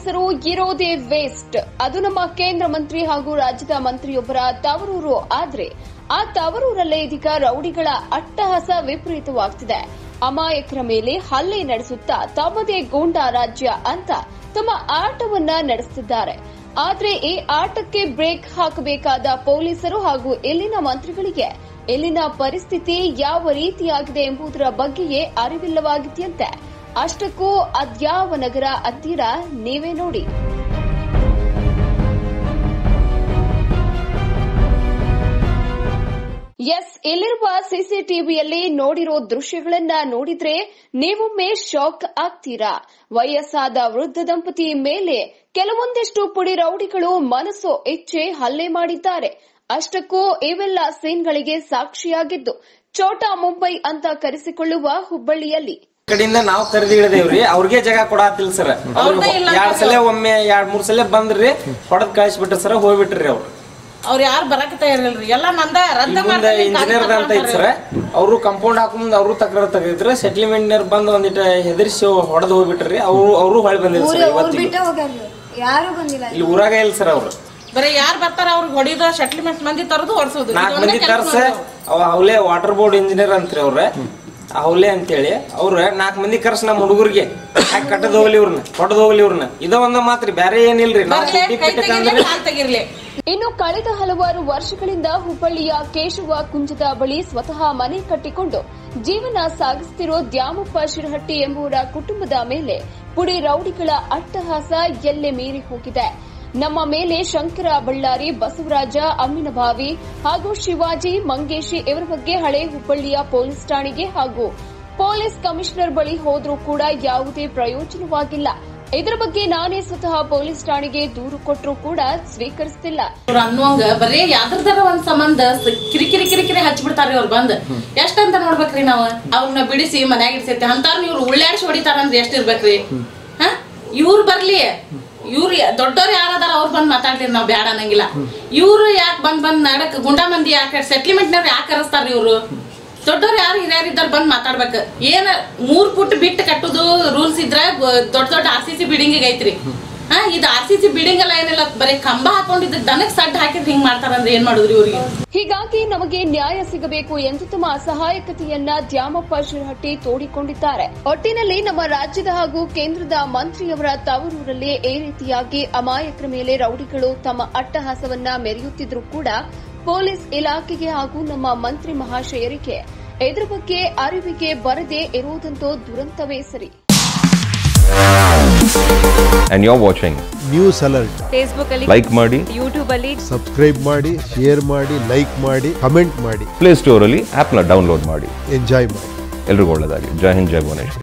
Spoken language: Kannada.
ಪೊಲೀಸರು ಇರೋದೇ ವೇಸ್ಟ್ ಅದು ನಮ್ಮ ಕೇಂದ್ರ ಮಂತ್ರಿ ಹಾಗೂ ರಾಜ್ಯದ ಮಂತ್ರಿಯೊಬ್ಬರ ತವರೂರು ಆದ್ರೆ ಆ ತವರೂರಲ್ಲೇ ಇದೀಗ ರೌಡಿಗಳ ಅಟ್ಟಹಾಸ ವಿಪರೀತವಾಗ್ತಿದೆ ಅಮಾಯಕರ ಮೇಲೆ ಹಲ್ಲೆ ನಡೆಸುತ್ತಾ ತಮ್ಮದೇ ಗೂಂಡಾ ರಾಜ್ಯ ಅಂತ ತಮ್ಮ ಆಟವನ್ನ ನಡೆಸುತ್ತಿದ್ದಾರೆ ಆದ್ರೆ ಈ ಆಟಕ್ಕೆ ಬ್ರೇಕ್ ಹಾಕಬೇಕಾದ ಪೊಲೀಸರು ಹಾಗೂ ಇಲ್ಲಿನ ಮಂತ್ರಿಗಳಿಗೆ ಇಲ್ಲಿನ ಪರಿಸ್ಥಿತಿ ಯಾವ ರೀತಿಯಾಗಿದೆ ಎಂಬುದರ ಬಗ್ಗೆಯೇ ಅರಿವಿಲ್ಲವಾಗಿದೆಯಂತೆ ಅಷ್ಟಕ್ಕೂ ಅದ್ಯಾವ ನಗರ ಅಂತೀರಾ ನೀವೇ ನೋಡಿ ಎಸ್ ಇಲ್ಲಿರುವ ಸಿಸಿಟಿವಿಯಲ್ಲಿ ನೋಡಿರೋ ದೃಶ್ಯಗಳನ್ನ ನೋಡಿದ್ರೆ ನೀವೊಮ್ಮೆ ಶಾಕ್ ಆಗ್ತೀರಾ ವಯಸ್ಸಾದ ವೃದ್ಧ ದಂಪತಿ ಮೇಲೆ ಕೆಲವೊಂದಿಷ್ಟು ಪುಡಿ ರೌಡಿಗಳು ಮನಸ್ಸು ಇಚ್ಛೆ ಹಲ್ಲೆ ಮಾಡಿದ್ದಾರೆ ಅಷ್ಟಕ್ಕೂ ಇವೆಲ್ಲ ಸೀನ್ಗಳಿಗೆ ಸಾಕ್ಷಿಯಾಗಿದ್ದು ಚೋಟಾ ಮುಂಬೈ ಅಂತ ಕರೆಸಿಕೊಳ್ಳುವ ಹುಬ್ಬಳ್ಳಿಯಲ್ಲಿ ಕಡೆಯಿಂದ ನಾವು ಕರೆದಿ ಇಳಿದೇವ್ರಿ ಅವ್ರಿಗೆ ಜಾಗ ಕೊಡಾತಿಲ್ ಸರ್ ಅವ್ರ್ದೇ ಇಲ್ಲ ಎರಡ್ ಸಲ ಒಮ್ಮೆ ಎರಡ್ ಮೂರ್ ಸಲ ಬಂದ್ರಿ ಹೊಡೆದ್ ಕಳಿಸ್ಬಿಟ್ರಿ ಸರ್ ಹೋಗ್ಬಿಟ್ರಿ ಅವ್ರು ಅವ್ರ ಯಾರು ಬರಕ ತಯಾರಿಲ್ರಿ ಎಲ್ಲ ಮಂದ ರದ್ದ ಈಗ ಮುಂದೆ ಇಂಜಿನಿಯರ್ ಅಂತ ಐತಿ ಸರ್ ಅವರು ಕಂಪೌಂಡ್ ಹಾಕೊಂಡ್ ಅವರು ತಕರಾರು ತೆಗಿದ್ರು ಸೆಟ್ಲ್ಮೆಂಟ್ ಬಂದ್ ಒಂದಿಟ ಹೆದರ್ಸಿ ಹೊಡೆದ್ ಹೋಗ್ಬಿಟ್ರಿ ಅವ್ರು ಅವರು ಹೊಳ್ ಬಂದಿಲ್ಲ ಊರ್ ಸರ್ ಊರ್ ಇವತ್ತಿಗೆ ಬಿಟ್ಟೆ ಹೋಗ್ಯಾರ ಯಾರು ಬಂದಿಲ್ಲ ಇಲ್ಲಿ ಊರಾಗ ಇಲ್ಲ ಸರ್ ಅವ್ರು ಬರೀ ಯಾರು ಬರ್ತಾರ ಅವ್ರಿಗೆ ಹೊಡಿದ ಸೆಟ್ಲ್ಮೆಂಟ್ ಮಂದಿ ತರದು ಹೊಡ್ಸೋದು ನಾಲ್ಕು ಇದೊಂದೇ ಮಂದಿ ಕೆಲ್ಸ ತರ್ಸ ಮಾಡೋದು. ಅವ ಅವಲೇ ವಾಟರ್ ಬೋರ್ಡ್ ಇಂಜಿನಿಯರ್ ಅಂತ್ರಿ ಅವ್ರ ಅವಲೇ ಅಂತೇಳಿ ಅವ್ರ ನಾಲ್ಕು ಮಂದಿ ಕರ್ಸ್ ನಮ್ಮ ಹುಡುಗರಿಗೆ ಹಾಕಿ ಕಟ್ಟದ್ ಹೋಗ್ಲಿ ಇವ್ರನ್ನ ಕೊಟ್ಟದ್ ಹೋಗ್ಲಿ ಇವ್ರನ್ನ ಇದ ಒಂದ ಮಾತ್ರಿ ಬ್ಯಾರೆ ಏನಿಲ್ರಿ ನಾವು ಬರ್ಲಿ, ಚೀಟಿ ಕೈ ಪಿಟಕ್ ತೆಗಿರ್ಲಿ, ಅಂದ್ರೆ ಕಾಲ್ ತೆಗಿರ್ಲಿ ಇನ್ನು ಕಳೆದ ಹಲವಾರು ವರ್ಷಗಳಿಂದ ಹುಬ್ಬಳ್ಳಿಯ ಕೇಶವ ಕುಂಜದ ಬಳಿ ಸ್ವತಃ ಮನೆ ಕಟ್ಟಿಕೊಂಡು ಜೀವನ ಸಾಗಿಸುತ್ತಿರೋ ದ್ಯಾಮಪ್ಪ ಶಿರಹಟ್ಟಿ ಎಂಬುವರ ಕುಟುಂಬದ ಮೇಲೆ ಪುಡಿ ರೌಡಿಗಳ ಅಟ್ಟಹಾಸ ಎಲ್ಲೆ ಮೀರಿ ಹೋಗಿದೆ ನಮ್ಮ ಮೇಲೆ ಶಂಕರ ಬಳ್ಳಾರಿ ಬಸವರಾಜ ಅಮ್ಮಿನಭಾವಿ ಹಾಗೂ ಶಿವಾಜಿ ಮಂಗೇಶಿ ಇವರ ಬಗ್ಗೆ ಹಳೆ ಹುಬ್ಬಳ್ಳಿಯ ಪೊಲೀಸ್ ಠಾಣೆಗೆ ಹಾಗೂ ಪೊಲೀಸ್ ಕಮಿಷನರ್ ಬಳಿ ಹೋದ್ರೂ ಕೂಡ ಯಾವುದೇ ಪ್ರಯೋಜನವಾಗಿಲ್ಲ ಇದರ ಬಗ್ಗೆ ನಾನೇ ಸ್ವತಃ ಪೊಲೀಸ್ ಠಾಣೆಗೆ ದೂರು ಕೊಟ್ಟರೂ ಕೂಡ ಸ್ವೀಕರಿಸುತ್ತಿಲ್ಲ ಅವ್ರು ಅನ್ನುವಂಗ ಬರೀ ಯಾವ್ದಾರ ಒಂದ್ ಸಂಬಂಧ ಸ- ಕಿರಿಕಿರಿ ಕಿರಿಕಿರಿ ಹಚ್ಬಿಡ್ತಾರ್ರಿ ಅವ್ರು ಬಂದ್ ಎಷ್ಟಂತ ನೋಡ್ಬೇಕ್ರಿ ನಾವ್ ಅವ್ರನ್ನ ಬಿಡಿಸಿ ಮನ್ಯಾಗ ಇಡ್ಸೈತಿ ಅಂತಾರ ಇವ್ರು ಉಳ್ಳಾಡ್ಸಿ ಹೊಡಿತಾರ ಅಂದ್ರೆ ಎಷ್ಟ್ ಇರ್ಬೇಕ್ರಿ ಹ ಇವ್ರು ಬರ್ಲಿ ಇವ್ರು ದೊಡ್ಡವ್ರು ಯಾರದಾರ ಅವ್ರು ಬಂದ್ ಮಾತಾಡ್ಲಿ ನಾವ್ ಬ್ಯಾಡ ಅನ್ನಂಗಿಲ್ಲ ಇವ್ರು ಯಾಕೆ ಬಂದ್ ಬಂದ್ ನಡಕ್ ಗುಂಡಾ ಮಂದಿ ಯಾಕೆ ಸೆಟ್ಲ್ಮೆಂಟ್ನವ್ರು ಯಾಕೆ ಕರೆಸ್ತಾರ ಇವ್ರು ದೊಡ್ಡವ್ರು ಯಾರು ಹಿರಿಯರ್ ಇದ್ದಾರ ಬಂದ್ ಮಾತಾಡ್ಬೇಕು ಏನ ಮೂರ್ ಫುಟ್ ಬಿಟ್ಟು ಕಟ್ಟುದು ರೂಲ್ಸ್ ಇದ್ರ ಗ- ದೊಡ್ಡ ದೊಡ್ಡ ಆರ್ ಸಿ ಸಿ ಬಿಲ್ಡಿಂಗ್ ಐತ್ರಿ ಹಾ ಇದು ಆರ್ ಸಿ ಸಿ ಬಿಲ್ಡಿಂಗ್ ಎಲ್ಲ ಏನಿಲ್ಲ ಬರೀ ಕಂಬ ಹಾಕೊಂಡಿದ್ದ ದನಕ್ ಸಡ್ ಹಾಕಿದ್ ಹಿಂಗ್ ಮಾಡ್ತಾರಂದ್ರೆ ಏನ್ ಮಾಡುದ್ರಿ ಇವ್ರಿಗೆ ಹೀಗಾಗಿ ನಮಗೆ ನ್ಯಾಯ ಸಿಗಬೇಕು ಎಂದು ತಮ್ಮ ಅಸಹಾಯಕತೆಯನ್ನ ದ್ಯಾಮಪ್ಪ ಶಿರಹಟ್ಟಿ ತೋಡಿಕೊಂಡಿದ್ದಾರೆ ಒಟ್ಟಿನಲ್ಲಿ ನಮ್ಮ ರಾಜ್ಯದ ಹಾಗೂ ಕೇಂದ್ರದ ಮಂತ್ರಿಯವರ ತವರೂರಲ್ಲಿ ಈ ರೀತಿಯಾಗಿ ಅಮಾಯಕರ ಮೇಲೆ ರೌಡಿಗಳು ತಮ್ಮ ಅಟ್ಟಹಾಸವನ್ನ ಮೆರೆಯುತ್ತಿದ್ರೂ ಕೂಡ ಪೊಲೀಸ್ ಇಲಾಖೆಗೆ ಹಾಗೂ ನಮ್ಮ ಮಂತ್ರಿ ಮಹಾಶಯರಿಗೆ ಇದರ ಬಗ್ಗೆ ಅರಿವಿಗೆ ಬರದೇ ಇರುವುದಂತೂ ದುರಂತವೇ ಸರಿ and you're watching. News alert Facebook ಅಲ್ಲಿ Like ಮಾಡಿ ಯೂಟ್ಯೂಬ್ ಅಲ್ಲಿ ಸಬ್ಸ್ಕ್ರೈಬ್ ಮಾಡಿ ಶೇರ್ ಮಾಡಿ ಲೈಕ್ ಮಾಡಿ ಕಮೆಂಟ್ ಮಾಡಿ ಪ್ಲೇ ಸ್ಟೋರಲ್ಲಿ ಆ್ಯಪ್ನ ಡೌನ್ಲೋಡ್ ಮಾಡಿ ಎಂಜಾಯ್ ಮಾಡಿ ಎಲ್ರಿಗೂ ಒಳ್ಳೆಯದಾಗಲಿ ಜೈ ಹಿಂದ್ ಜೈ ಭುವನೇಶ್ವರಿ